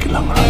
ആക്കിയില്ലങ്ങളെ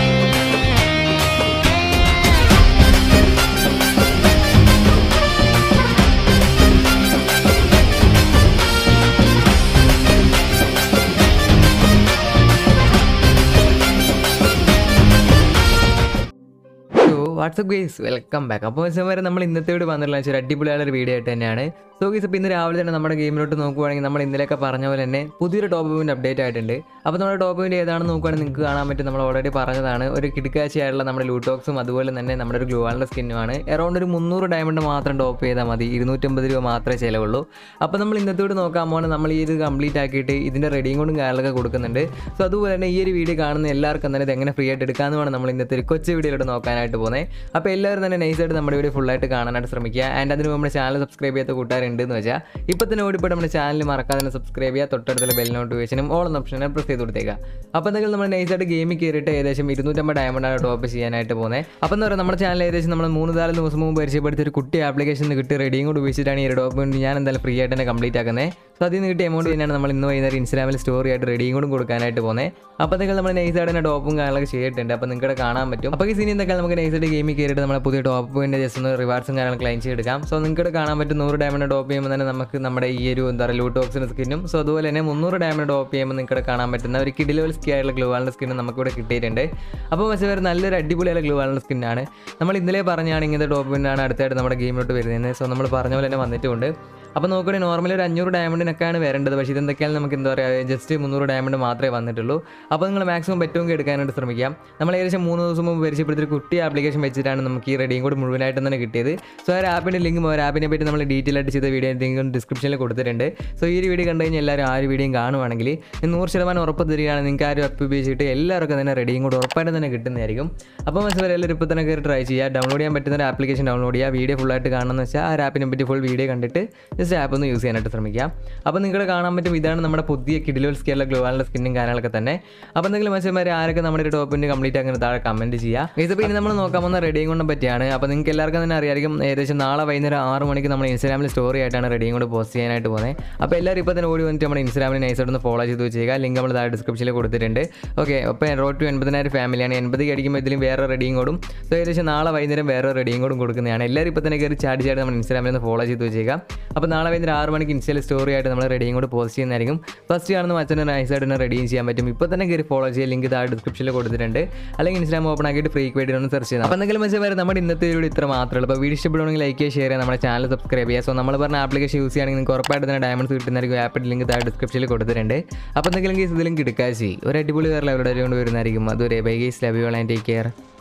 so what's up guys welcome back അപ്പോൾ വരെ നമ്മൾ ഇന്നത്തെ വീട് വന്നിട്ടുള്ള ഒരു അടിപൊളിയായ ഒരു വീഡിയോ ആയിട്ട് തന്നെയാണ് സോ ഗേസ് ഇപ്പോൾ ഇന്ന് രാവിലെ തന്നെ നമ്മുടെ ഗെയിമിലോട്ട് നോക്കുവാണെങ്കിൽ നമ്മൾ ഇന്നലെയൊക്കെ പറഞ്ഞ പോലെ തന്നെ പുതിയൊരു ടോപ്പ് പോയിന്റ് അപ്ഡേറ്റ് ആയിട്ടുണ്ട് അപ്പോൾ നമ്മുടെ ടോപ്പ് പോയിന്റ് ഏതാണെന്ന് നോക്കുകയാണെങ്കിൽ നിങ്ങൾക്ക് കാണാൻ പറ്റും നമ്മൾ ഓൾറെഡി പറഞ്ഞതാണ് ഒരു കിടക്കാഴ്ചയായിട്ടുള്ള നമ്മുടെ ലൂട്ടോക്സും അതുപോലെ തന്നെ നമ്മുടെ ഒരു ഗ്ലോവാളിൻ്റെ സ്കിന്നുമാണ് അറൗണ്ട് ഒരു മുന്നൂറ് ഡയമണ്ട് മാത്രം ടോപ്പ് ചെയ്താൽ മതി ഇരുന്നൂറ്റമ്പത് രൂപ മാത്രമേ ചിലവുള്ളൂ അപ്പോൾ നമ്മൾ ഇന്നത്തെ വീട് നോക്കാൻ പോകുന്നത് നമ്മൾ ഈ ഇത് കംപ്ലീറ്റ് ആക്കിയിട്ട് ഇതിൻ്റെ റെഡിയും കൊണ്ടും കാര്യങ്ങളൊക്കെ കൊടുക്കുന്നുണ്ട് സോ അതുപോലെ തന്നെ ഈ ഒരു വീഡിയോ കാണുന്ന എല്ലാവർക്കും തന്നെ ഇത് എങ്ങനെ ഫ്രീ ആയിട്ട് എടുക്കാമെന്ന് വേണം നമ്മൾ ഇന്നത്തെ ഒരു കൊച്ചു വീഡിയോയിലൂടെ നോക്കാനായിട്ട് പോകുന്നത് അപ്പോൾ എല്ലാവരും തന്നെ നൈസായിട്ട് നമ്മുടെ വീഡിയോ ഫുള്ളായിട്ട് കാണാനായിട്ട് ശ്രമിക്കുക ആൻഡ് അതിന് നമ്മുടെ ചാനൽ സബ്സ്ക്രൈബ് ചെയ്യാത്ത കൂട്ടുകാരുണ്ട് എന്ന് വെച്ചാൽ ഇപ്പോൾ തന്നെ ഓടിപ്പോൾ നമ്മുടെ ചാനൽ മറക്കാതെ തന്നെ സബ്സ്ക്രൈബ് ചെയ്യുക തൊട്ടടുത്തുള്ള ബെൽ നോട്ടിഫിക്കേഷനും ഓൾ എന്ന ഓപ്ഷനെ പ്രസ് ചെയ്ത് കൊടുത്തേക്കുക അപ്പോൾ എന്തെങ്കിലും നമ്മൾ നൈസായിട്ട് ഗെയിമിൽ കയറിയിട്ട് ഏകദേശം ഇരുന്നൂറ്റമ്പത് ഡയമണ്ടാണ് ടോപ്പ് ചെയ്യാനായിട്ട് പോകുന്നത് അപ്പോൾ എന്താ പറയുക നമ്മുടെ ചാനൽ ഏകദേശം നമ്മൾ മൂന്ന് നാല് ദിവസം മുമ്പ് പരിചയപ്പെടുത്തിയ ഒരു കുട്ടി ആപ്ലിക്കേഷൻ കിട്ടി റെഡിയും കൂടി ഉപയോഗിച്ചിട്ടാണ് ഈ ഒരു ടോപ്പ് കൊണ്ട് ഞാൻ എന്തായാലും ഫ്രീ ആയിട്ട് തന്നെ കംപ്ലീറ്റ് ആക്കുന്നത് സോ അതിൽ നിന്ന് കിട്ടിയ എമൗണ്ട് തന്നെയാണ് നമ്മൾ ഇന്ന് വൈകുന്നേരം ഇൻസ്റ്റാഗ്രാമിൽ സ്റ്റോറി ആയിട്ട് റെഡിയും കൂടി കൊടുക്കാനായിട്ട് പോകുന്നത് അപ്പോൾ നിങ്ങൾ നമ്മൾ നൈസായിട്ട് തന്നെ ടോപ്പും കാര്യങ്ങളൊക്കെ ചെയ്തിട്ടുണ്ട് അപ്പോൾ നിങ്ങൾക്ക് കാണാൻ പറ്റും അപ്പോൾ ഈ സീനി എന്തൊക്കെ നമുക്ക് നൈസായിട്ട് ഗെയിമിൽ കയറിയിട്ട് നമ്മളെ പുതിയ ടോപ്പ് പോയിന്റ് ജസ്റ്റ് ഒന്ന് റിവാർഡ്സും കാര്യങ്ങളും ക്ലൈം ചെയ്തെടുക്കാം സോ നിങ്ങൾക്ക് കാണാൻ പറ്റും നൂറ് ഡയമണ്ട് ടോപ്പ് ചെയ്യുമ്പോൾ തന്നെ നമുക്ക് നമ്മുടെ ഈ ഒരു എന്താ പറയുക ലൂട്ട് ബോക്സിന് സ്കിന്നും സോ അതുപോലെ തന്നെ മുന്നൂറ് ഡയമണ്ട് ടോപ്പ് ചെയ്യുമ്പോൾ നിങ്ങൾക്ക് കാണാൻ പറ്റുന്ന ഒരു കിഡിലോൽ സ്കി ആയിട്ടുള്ള ഗ്ലൂ വാളിൻ്റെ സ്കിന്നും നമുക്കിവിടെ കിട്ടിയിട്ടുണ്ട് അപ്പോൾ പക്ഷേ വേറെ നല്ലൊരു അടിപൊളിയായ ഗ്ലൂ വാളിൻ്റെ സ്കിന്നാണ് നമ്മൾ ഇന്നലെ പറഞ്ഞാണ് ഇങ്ങനത്തെ ടോപ്പ് പിന്നാണ് അടുത്തായിട്ട് നമ്മുടെ ഗെയിമിലോട്ട് വരുന്നത് സോ നമ്മൾ പറഞ്ഞ പോലെ തന്നെ വന്നിട്ടുണ്ട് അപ്പോൾ നോക്കുകയാണെങ്കിൽ നോർമലി ഒരു അഞ്ഞൂറ് ഡയമണ്ടിനൊക്കെയാണ് വരേണ്ടത് പക്ഷേ ഇതെന്തൊക്കെയാണ് നമുക്ക് എന്താ പറയുക ജസ്റ്റ് മുന്നൂറ് ഡയമണ്ട് മാത്രമേ വന്നിട്ടുള്ളൂ അപ്പോൾ നിങ്ങൾ മാക്സിമം പറ്റുമെങ്കിൽ എടുക്കാനായിട്ട് ശ്രമിക്കാം നമ്മൾ ഏകദേശം മൂന്ന് ദിവസം മുമ്പ് പരിചയപ്പെടുത്തിയ ഒരു കുട്ടി ആപ്ലിക്കേഷൻ വെച്ചിട്ടാണ് നമുക്ക് ഈ റെഡിയും കൂടി മുഴുവനായിട്ട് തന്നെ കിട്ടിയത് സോ ആ ഒരു ആപ്പിൻ്റെ ലിങ്ക് ഒരു ആപ്പിനെ പറ്റി നമ്മൾ ഡീറ്റെയിൽ ആയിട്ട് ചെയ്ത വീഡിയോ ലിങ്ക് ഡിസ്ക്രിപ്ഷനിൽ കൊടുത്തിട്ടുണ്ട് സോ ഈ ഒരു വീഡിയോ കണ്ടു കഴിഞ്ഞാൽ എല്ലാവരും ആ ഒരു വീഡിയോ കാണുവാണെങ്കിൽ നൂറ് ശതമാനം ഉറപ്പ് തരികയാണ് നിങ്ങൾക്ക് ആ ഒരു ആപ്പ് ഉപയോഗിച്ചിട്ട് എല്ലാവർക്കും തന്നെ റെഡിയും കൂടി ഉറപ്പായിട്ട് തന്നെ കിട്ടുന്നതായിരിക്കും അപ്പോൾ മനസ്സിലായി എല്ലാവരും ഇപ്പോൾ തന്നെ കയറി ട്രൈ ചെയ്യുക ഡൗൺലോഡ് ചെയ്യാൻ പറ്റുന്ന ഒരു ആപ്ലിക്കേഷൻ ഡൗൺലോഡ് ചെയ്യുക വീഡിയോ ഫുള്ളായിട്ട് കാണണമെന്ന് വെച്ചാൽ ആ ഒരു ആപ്പിനെ പറ്റി ഫുൾ വീഡിയോ കണ്ടിട്ട് ജസ്റ്റ് ആപ്പ് ഒന്ന് യൂസ് ചെയ്യാനായിട്ട് ശ്രമിക്കാം അപ്പോൾ നിങ്ങൾക്ക് കാണാൻ പറ്റും ഇതാണ് നമ്മുടെ പുതിയ കിഡിലോൽ സ്കെയിലുള്ള ഗ്ലോവാളിൻ്റെ സ്കിന്നും കാര്യങ്ങളൊക്കെ തന്നെ അപ്പോൾ എന്തെങ്കിലും മനുഷ്യന്മാർ ആരൊക്കെ നമ്മുടെ ഒരു ടോപ്പിൻ്റെ കംപ്ലീറ്റ് അങ്ങനെ താഴെ കമൻറ്റ് ചെയ്യുക ഇതിപ്പോൾ ഇനി നമ്മൾ നോക്കാൻ പോകുന്ന റെഡിയും കൊണ്ടും പറ്റിയാണ് അപ്പോൾ നിങ്ങൾക്ക് എല്ലാവർക്കും തന്നെ അറിയായിരിക്കും ഏകദേശം നാളെ വൈകുന്നേരം ആറ് മണിക്ക് നമ്മൾ ഇൻസ്റ്റാഗ്രാമിൽ സ്റ്റോറി ആയിട്ടാണ് റെഡിയും കൊണ്ട് പോസ്റ്റ് ചെയ്യാനായിട്ട് പോകുന്നത് അപ്പോൾ എല്ലാവരും ഇപ്പോൾ തന്നെ ഓടി വന്നിട്ട് നമ്മുടെ ഇൻസ്റ്റാഗ്രാമിൽ നൈസായിട്ട് ഒന്ന് ഫോളോ ചെയ്ത് വെച്ചേക്കുക ലിങ്ക് നമ്മൾ താഴെ ഡിസ്ക്രിപ്ഷനിൽ കൊടുത്തിട്ടുണ്ട് ഓക്കെ അപ്പോൾ റോഡ് ടു എൺപതിനായിരം ഫാമിലിയാണ് എൺപത് അടിക്കുമ്പോൾ ഇതിലും വേറെ റെഡിയും കോഡും സോ ഏകദേശം നാളെ വൈകുന്നേരം വേറെ റെഡിയും കോഡും കൊടുക്കുന്നതാണ് എല്ലാവരും ഇപ്പോൾ തന്നെ കയറി ചാടി ചാടി നമ്മൾ ഇൻസ്റ്റാഗ്രാമിൽ ഒന്ന് ഫോളോ ചെയ്ത് വെച്ചേക്കുക അപ്പോൾ നാളെ വൈകുന്നേരം ആറ് മണിക്ക് ഇൻസ്റ്റയിൽ സ്റ്റോറി ആയിട്ട് നമ്മൾ റെഡിയും കൂടെ പോസ്റ്റ് ചെയ്യുന്നതായിരിക്കും ഫസ്റ്റ് കാണുന്ന മച്ചനെ നൈസായിട്ട് തന്നെ റെഡിയും ചെയ്യാൻ പറ്റും ഇപ്പോൾ തന്നെ കയറി ഫോളോ ചെയ്യുക ലിങ്ക് താഴെ ഡിസ്ക്രിപ്ഷനിൽ കൊടുത്തിട്ടുണ്ട് അല്ലെങ്കിൽ ഇൻസ്റ്റാഗ്രാം ഓപ്പൺ ആക്കിയിട്ട് ഫ്രീ വേണ്ടി ഒന്ന് സെർച്ച് ചെയ്യാം അപ്പോൾ എന്തെങ്കിലും മെസ്സേജ് വരെ നമ്മുടെ ഇന്നത്തെ വീഡിയോ ഇത്ര മാത്രമേ ഉള്ളൂ അപ്പോൾ വീഡിയോ ഇഷ്ടപ്പെടുകയാണെങ്കിൽ ലൈക്ക് ചെയ്യുക ഷെയർ ചെയ്യുക നമ്മുടെ ചാനൽ സബ്സ്ക്രൈബ് ചെയ്യുക സോ നമ്മൾ പറഞ്ഞ ആപ്ലിക്കേഷൻ യൂസ് ചെയ്യുകയാണെങ്കിൽ നിങ്ങൾക്ക് ഉറപ്പായിട്ട് തന്നെ ഡയമണ്ട്സ് കിട്ടുന്നതായിരിക്കും ആപ്പിൻ്റെ ലിങ്ക് താഴെ ഡിസ്ക്രിപ്ഷനിൽ കൊടുത്തിട്ടുണ്ട് അപ്പോൾ എന്തെങ്കിലും കേസ് ഇതിലും കിടക്കാശി ഒരു അടിപൊളി വേറെ ലെവലോടെ കൊണ്ട് വരുന്നതായിരിക്കും അതുവരെ bye guys love you and take care